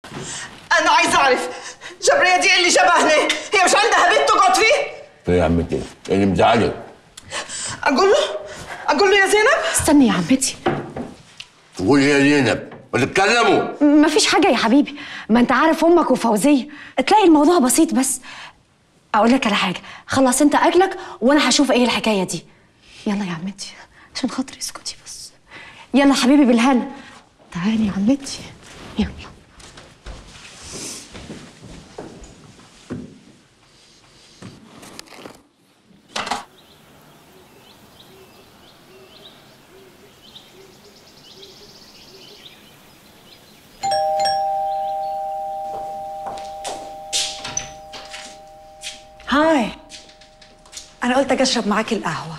انا عايزه اعرف جبريه دي اللي جابها هنا هي مش عندها بيت تقعد فيه ايه يا عمتي اللي مزعلك اقول له اقول له يا زينب استني يا عمتي قولي يا زينب ما تتكلموا مفيش حاجة يا حبيبي ما انت عارف امك وفوزية تلاقي الموضوع بسيط بس اقول لك على حاجة خلص انت اكلك وانا هشوف ايه الحكاية دي يلا يا عمتي عشان خاطري اسكتي بس يلا حبيبي بالهنا تعالي يا عمتي يلا هاي أنا قلت أجي أشرب معاكي القهوة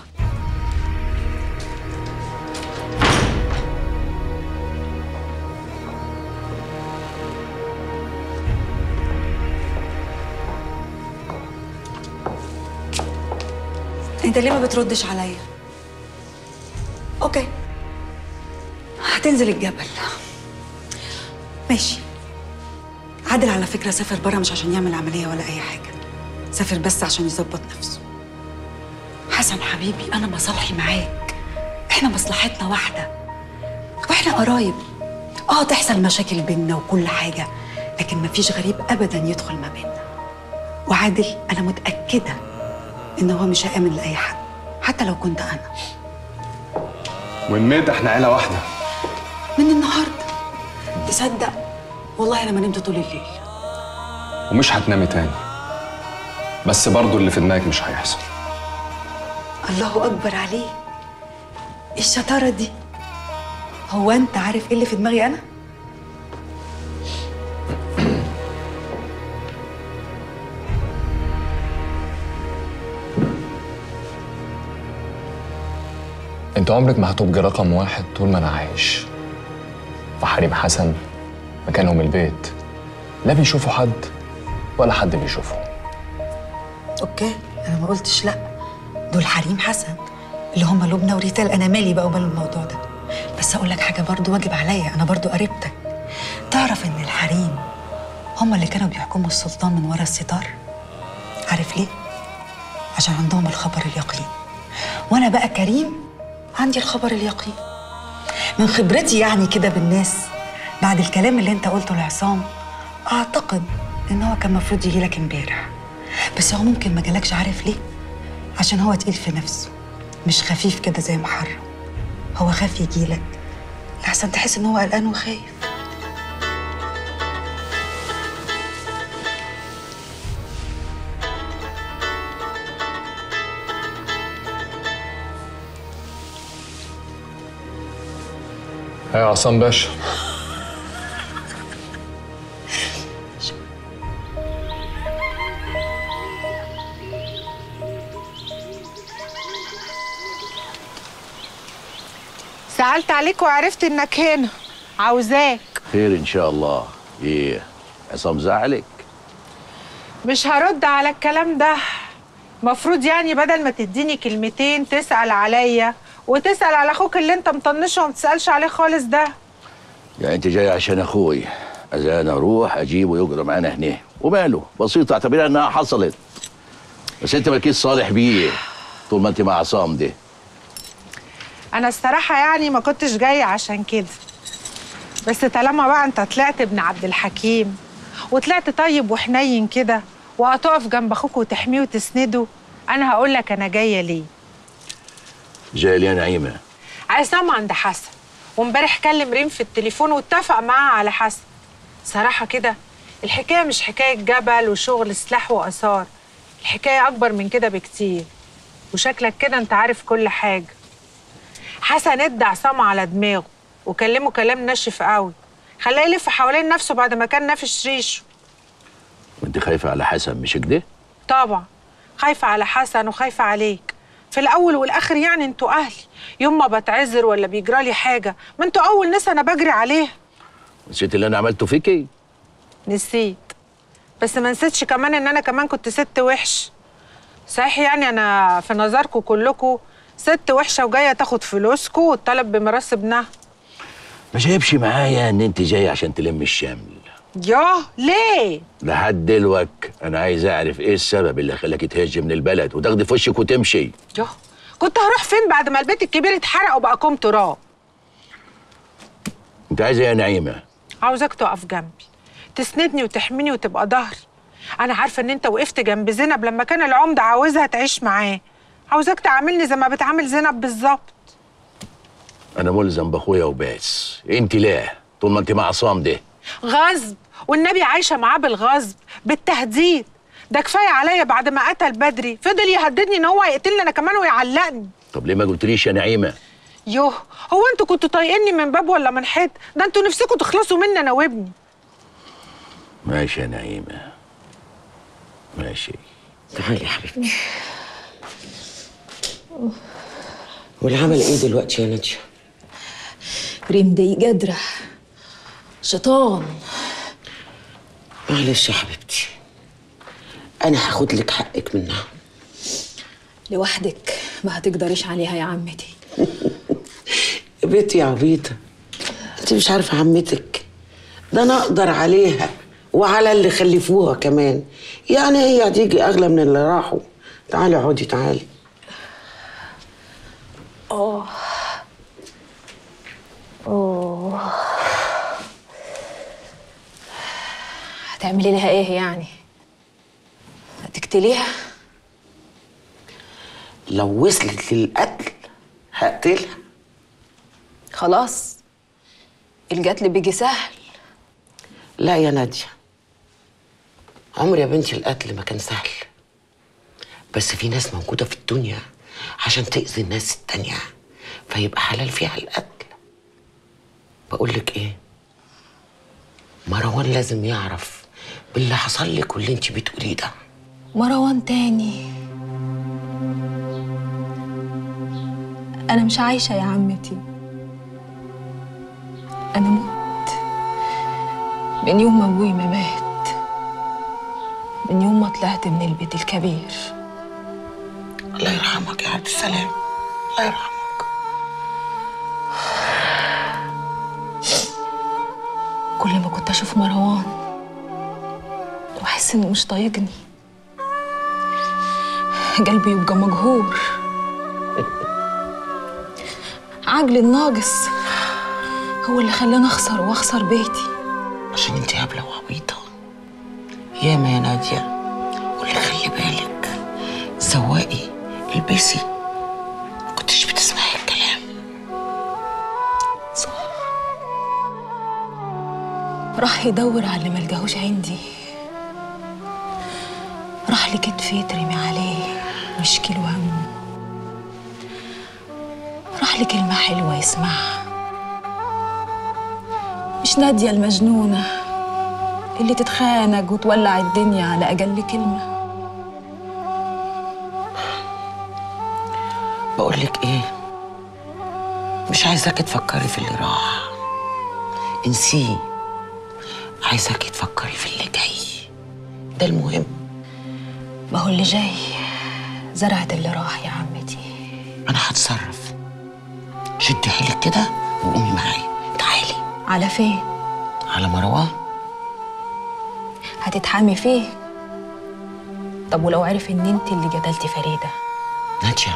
أنت ليه ما بتردش عليا؟ أوكي هتنزل الجبل ماشي عادل على فكرة سافر بره مش عشان يعمل عملية ولا أي حاجة سافر بس عشان يظبط نفسه حسن حبيبي أنا مصالحي معاك إحنا مصلحتنا واحدة وإحنا قرايب آه تحصل مشاكل بينا وكل حاجة لكن مفيش غريب أبدا يدخل ما بيننا وعادل أنا متأكدة إن هو مش هيأمن لأي حد حتى لو كنت أنا والميت احنا عيله واحده من النهاردة تصدق والله أنا ما نمت طول الليل ومش هتنامي تاني بس برضو اللي في دماغك مش هيحصل الله أكبر عليه إيه الشطارة دي هو أنت عارف إيه اللي في دماغي أنا؟ انت عمرك ما هتبقي رقم واحد طول ما انا عايش فحريم حسن مكانهم البيت لا بيشوفوا حد ولا حد بيشوفهم أوكي أنا ما قلتش لأ دول حريم حسن اللي هم لبنى وريتال أنا مالي بقى ومال الموضوع ده بس أقول لك حاجة برضو واجب عليا أنا برضو قريبتك تعرف إن الحريم هم اللي كانوا بيحكموا السلطان من ورا الستار عارف ليه؟ عشان عندهم الخبر اليقين وأنا بقى كريم عندي الخبر اليقين من خبرتي يعني كده بالناس بعد الكلام اللي انت قلته لعصام اعتقد ان هو كان المفروض يجي لك امبارح بس هو ممكن ما جالكش عارف ليه عشان هو تقيل في نفسه مش خفيف كده زي محرم هو خاف يجي لك لحسن تحس ان هو قلقان وخايف يا عصام باشا سألت عليك وعرفت انك هنا عاوزاك خير ان شاء الله ايه عصام زعلك مش هرد على الكلام ده مفروض يعني بدل ما تديني كلمتين تسأل عليا وتسأل على اخوك اللي انت مطنشه وما تسألش عليه خالص ده يعني انت جاي عشان اخوي اذا انا اروح اجيبه يقرا معانا هنا وماله بسيطه اعتبرها انها حصلت بس انت مالكيش صالح بيه طول ما انت مع عصام ده انا الصراحة يعني ما كنتش جاية عشان كده بس طالما بقى انت طلعت ابن عبد الحكيم وطلعت طيب وحنين كده وهتقف جنب اخوك وتحميه وتسنده انا هقول لك انا جايه ليه جاي لي يا نعيمه عصام عند حسن وامبارح كلم ريم في التليفون واتفق معاها على حسن صراحه كده الحكايه مش حكايه جبل وشغل سلاح واثار الحكايه اكبر من كده بكتير وشكلك كده انت عارف كل حاجه حسن ادى عصام على دماغه وكلمه كلام ناشف قوي خلاه يلف حوالين نفسه بعد ما كان نافش ريشه وانت خايفه على حسن مش كده طبعا خايفة على حسن وخايفة عليك في الأول والآخر يعني انتوا أهلي يوم ما بتعذر ولا بيجرالي حاجة ما انتوا أول ناس أنا بجري عليها نسيت اللي انا عملته فيكي نسيت بس ما نسيتش كمان إن أنا كمان كنت ست وحش صحيح يعني أنا في نظركم كلكم ست وحشة وجاية تاخد فلوسكم وتطالب بميراث ابنها ما جايبش معايا ان انت جاي عشان تلم الشمل ياه ليه لحد دلوك انا عايز اعرف ايه السبب اللي خلاك تهج من البلد وتاخدي في وشك وتمشي ياه كنت هروح فين بعد ما البيت الكبير اتحرق وبقى كوم تراب انت عايزه ايه يا نعيمه عاوزاك تقف جنبي تسندني وتحميني وتبقى ظهري انا عارفه ان انت وقفت جنب زينب لما كان العمده عاوزها تعيش معاه عاوزاك تعاملني زي ما بتعامل زينب بالظبط انا ملزم باخويا وبس انت لا طول ما انت مع عصام ده غصب والنبي عايشه معاه بالغصب بالتهديد ده كفايه عليا بعد ما قتل بدري فضل يهددني ان هو هيقتلني انا كمان ويعلقني طب ليه ما قلتليش يا نعيمه يوه هو انتوا كنتوا طايقيني من باب ولا من حيط ده انتوا نفسكم تخلصوا مني انا وابني ماشي يا نعيمه ماشي تعالي يا حبيبتي والعمل ايه دلوقتي يا ناديه ريم دي قادرة شيطان معلش يا حبيبتي انا هاخد لك حقك منها لوحدك ما هتقدريش عليها يا عمتي يا بنتي يا عبيطه انت مش عارفه عمتك ده انا اقدر عليها وعلى اللي خلفوها كمان يعني هي هتيجي اغلى من اللي راحوا تعالي اقعدي تعالي هتعملي لها ايه يعني هتقتليها لو وصلت للقتل هقتلها خلاص القتل بيجي سهل لا يا ناديه عمر يا بنتي القتل ما كان سهل بس في ناس موجوده في الدنيا عشان تأذي الناس التانية فيبقى حلال فيها القتل بقول لك ايه مروان لازم يعرف باللي حصل لك واللي انت بتقوليه ده مروان تاني أنا مش عايشة يا عمتي أنا مت من يوم ما أبوي ما مات من يوم ما طلعت من البيت الكبير الله يرحمك يا عبد السلام الله يرحمك كل ما كنت أشوف مروان وأحس إنه مش طايقني قلبي يبقى مجهور عقلي الناقص هو اللي خلاني أخسر وأخسر بيتي عشان انت هبله وعبيطه ياما يا ناديه واللي خلي بالك سواقي البسي ما كنتش بتسمعي الكلام راح يدور على اللي ملقاهوش عندي راح لكتفي يترمي عليه ويشكي له همه راح لكلمة حلوة يسمعها مش نادية المجنونة اللي تتخانق وتولع الدنيا على أقل كلمة بقول لك ايه مش عايزاكي تفكري في اللي راح انسيه عايزاكي تفكري في اللي جاي ده المهم ما هو اللي جاي زرعت اللي راح يا عمتي انا هتصرف شدي حيلك كده وقومي معايا تعالي على فين على مروان هتتحامي فيه طب ولو عرف ان انت اللي قتلتي فريده نادية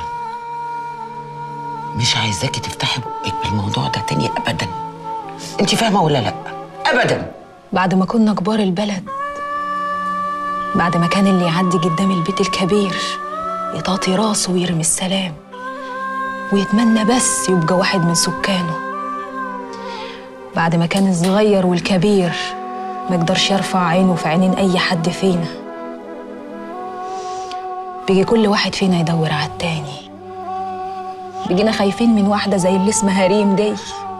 مش عايزاكي تفتحي بقك بالموضوع ده تاني ابدا انت فاهمه ولا لا ابدا بعد ما كنا كبار البلد بعد ما كان اللي يعدي قدام البيت الكبير يطاطي راسه ويرمي السلام ويتمنى بس يبقى واحد من سكانه بعد ما كان الصغير والكبير ما يقدرش يرفع عينه في عينين اي حد فينا بيجي كل واحد فينا يدور على التاني بيجينا خايفين من واحدة زي اللي اسمها ريم دي